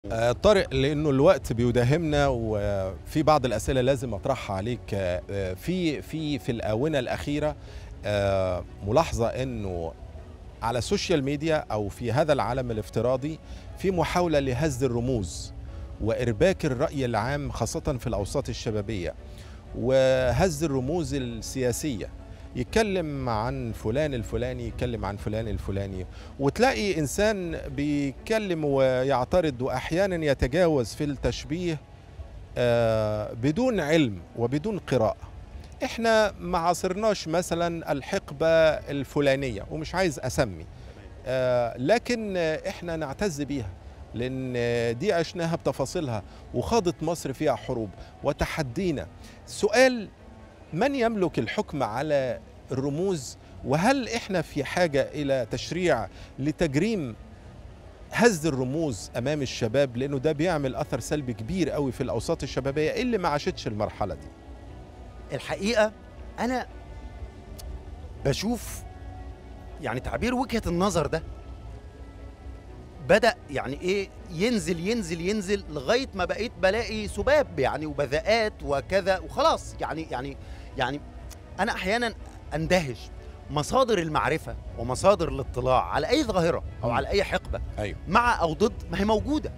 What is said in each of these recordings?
آه، طارق لانه الوقت بيداهمنا وفي بعض الاسئله لازم اطرحها عليك آه، في في في الاونه الاخيره آه، ملاحظه انه على السوشيال ميديا او في هذا العالم الافتراضي في محاوله لهز الرموز وارباك الراي العام خاصه في الاوساط الشبابيه وهز الرموز السياسيه يتكلم عن فلان الفلاني يتكلم عن فلان الفلاني وتلاقي انسان بيتكلم ويعترض واحيانا يتجاوز في التشبيه آه، بدون علم وبدون قراءه احنا ما عاصرناش مثلا الحقبه الفلانيه ومش عايز اسمي آه، لكن احنا نعتز بيها لان دي عشناها بتفاصيلها وخاضت مصر فيها حروب وتحدينا سؤال من يملك الحكم على الرموز وهل احنا في حاجه الى تشريع لتجريم هز الرموز امام الشباب لانه ده بيعمل اثر سلبي كبير قوي في الاوساط الشبابيه اللي ما عاشتش المرحله دي الحقيقه انا بشوف يعني تعبير وجهه النظر ده بدا يعني ايه ينزل ينزل ينزل لغايه ما بقيت بلاقي سباب يعني وبذاءات وكذا وخلاص يعني يعني يعني انا احيانا اندهش مصادر المعرفه ومصادر الاطلاع على اي ظاهره او مم. على اي حقبه ايوه مع او ضد ما هي موجوده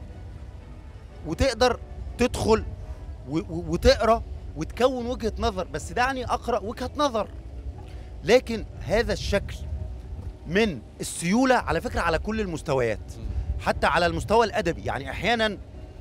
وتقدر تدخل و- و- وتقرا وتكون وجهه نظر بس دعني اقرا وجهه نظر لكن هذا الشكل من السيوله على فكره على كل المستويات حتى على المستوى الادبي يعني احيانا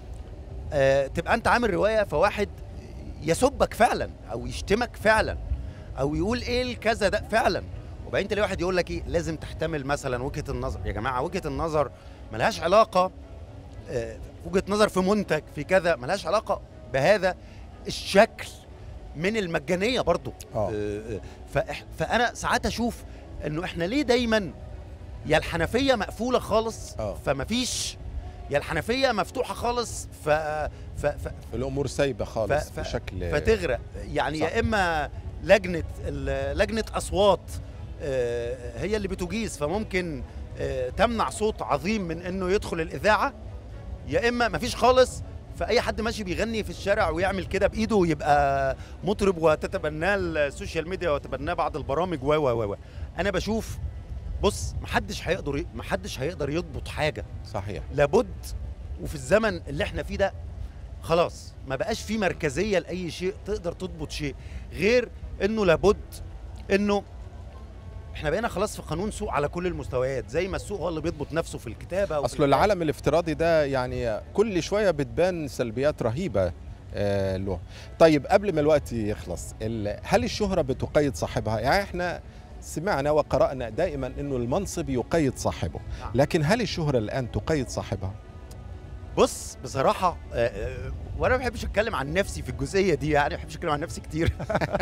آه تبقى انت عامل روايه فواحد يسبك فعلا او يشتمك فعلا او يقول ايه الكذا ده فعلا وبعدين تلاقي واحد يقول لك ايه لازم تحتمل مثلا وجهه النظر يا جماعه وجهه النظر ملهاش علاقه آه، وجهه نظر في منتج في كذا ملهاش علاقه بهذا الشكل من المجانيه برضو اه آه، فإح- فانا ساعات اشوف انه احنا ليه دايما يا الحنفيه مقفوله خالص آه. فمفيش يا الحنفيه مفتوحه خالص ف... ف... ف... الامور سايبه خالص ف- ف- بشكل فتغرق يعني صح. يا اما لجنه ال- لجنه اصوات آه، هي اللي بتجيز فممكن آه، تمنع صوت عظيم من انه يدخل الاذاعه يا اما مفيش خالص فاي حد ماشي بيغني في الشارع ويعمل كده بايده ويبقى مطرب وتتبناه السوشيال ميديا وتتبناه بعض البرامج و و و انا بشوف بص محدش هيقدر ي- محدش هيقدر يضبط حاجه صحيح لابد وفي الزمن اللي احنا فيه ده خلاص ما بقاش في مركزيه لاي شيء تقدر تضبط شيء غير انه لابد انه احنا بقينا خلاص في قانون سوق على كل المستويات زي ما السوق هو اللي بيضبط نفسه في الكتابه وفي اصل العالم الافتراضي ده يعني كل شويه بتبان سلبيات رهيبه آه، له طيب قبل ما الوقت يخلص ال- هل الشهره بتقيد صاحبها يعني احنا سمعنا وقرانا دائما انه المنصب يقيد صاحبه نعم. لكن هل الشهره الان تقيد صاحبها بص بصراحه آه، آه، وانا ما بحبش اتكلم عن نفسي في الجزئيه دي يعني ما بحبش اتكلم عن نفسي كتير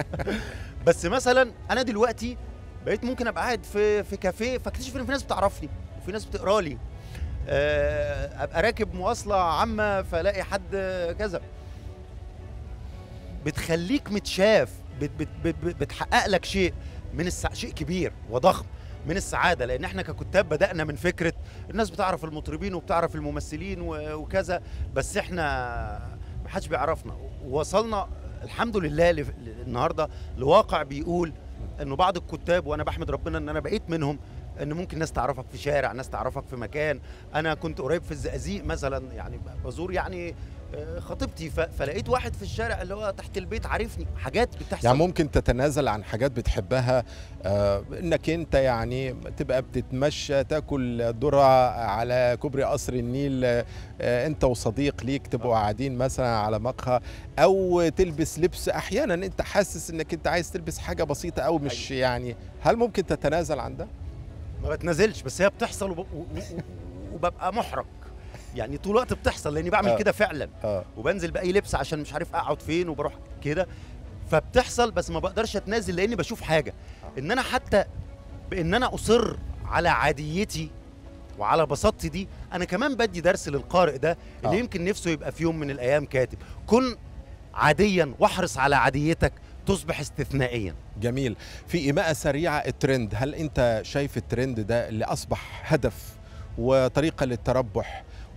بس مثلا انا دلوقتي بقيت ممكن ابقى قاعد في في كافيه فاكتشف ان في ناس بتعرفني وفي ناس بتقرا لي آه، ابقى راكب مواصله عامه فالاقي حد كذا بتخليك متشاف بت بت بت بت بتحقق لك شيء من السع... شيء كبير وضخم من السعاده لان احنا ككتاب بدانا من فكره الناس بتعرف المطربين وبتعرف الممثلين و- وكذا بس احنا ما حدش بيعرفنا ووصلنا الحمد لله لف- ل- النهارده لواقع بيقول انه بعض الكتاب وانا بحمد ربنا ان انا بقيت منهم ان ممكن ناس تعرفك في شارع ناس تعرفك في مكان انا كنت قريب في الزقازيق مثلا يعني ب- بزور يعني آه، خطيبتي ف- فلقيت واحد في الشارع اللي هو تحت البيت عارفني حاجات بتحصل يعني ممكن تتنازل عن حاجات بتحبها آه، انك انت يعني تبقى بتتمشى تاكل ذره على كوبري قصر النيل آه، انت وصديق ليك تبقوا قاعدين مثلا على مقهى او تلبس لبس احيانا انت حاسس انك انت عايز تلبس حاجه بسيطه او مش يعني هل ممكن تتنازل عن ده؟ ما بتنزلش بس هي بتحصل وب... و... و... و- وببقى محرج يعني طول الوقت بتحصل لاني بعمل آه. كده فعلا اه وبنزل باي لبس عشان مش عارف اقعد فين وبروح كده فبتحصل بس ما بقدرش اتنازل لاني بشوف حاجه ان انا حتى بان انا اصر على عاديتي وعلى بساطتي دي انا كمان بدي درس للقارئ ده اللي آه. يمكن نفسه يبقى في يوم من الايام كاتب كن عاديا واحرص على عاديتك تصبح استثنائيا جميل في إيماءة سريعة الترند هل أنت شايف الترند ده اللي أصبح هدف وطريقة للتربح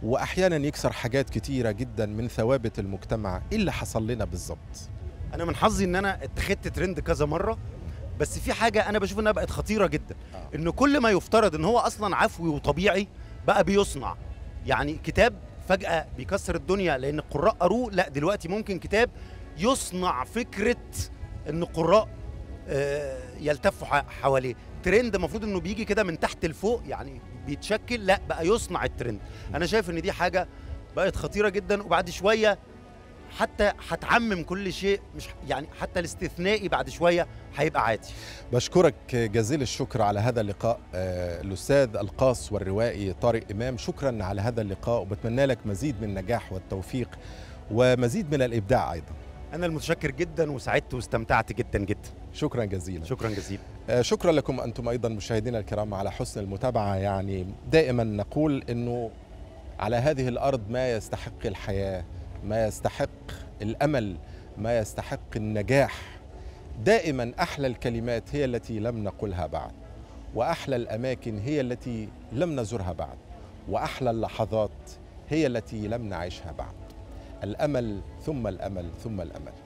واحيانا يكسر حاجات كتيره جدا من ثوابت المجتمع ايه اللي حصل لنا بالظبط انا من حظي ان انا اتخذت ترند كذا مره بس في حاجه انا بشوف انها بقت خطيره جدا آه. ان كل ما يفترض ان هو اصلا عفوي وطبيعي بقى بيصنع يعني كتاب فجاه بيكسر الدنيا لان القراء قروه لا دلوقتي ممكن كتاب يصنع فكره ان القراء آه، يلتفوا ح- حواليه ترند المفروض انه بيجي كده من تحت لفوق يعني بيتشكل لا بقى يصنع الترند انا شايف ان دي حاجه بقت خطيره جدا وبعد شويه حتى هتعمم كل شيء مش يعني حتى الاستثنائي بعد شويه هيبقى عادي بشكرك جزيل الشكر على هذا اللقاء آه، الأستاذ القاص والروائي طارق إمام شكرا على هذا اللقاء وبتمنى لك مزيد من النجاح والتوفيق ومزيد من الإبداع أيضا انا المتشكر جدا وسعدت واستمتعت جدا جدا شكرا جزيلا شكرا جزيلا آه، شكرا لكم أنتم أيضا مشاهدينا الكرام على حسن المتابعة يعني دائما نقول أنه على هذه الأرض ما يستحق الحياة ما يستحق الأمل ما يستحق النجاح دائما أحلى الكلمات هي التي لم نقلها بعد وأحلى الأماكن هي التي لم نزرها بعد وأحلى اللحظات هي التي لم نعيشها بعد الأمل ثم الأمل ثم الأمل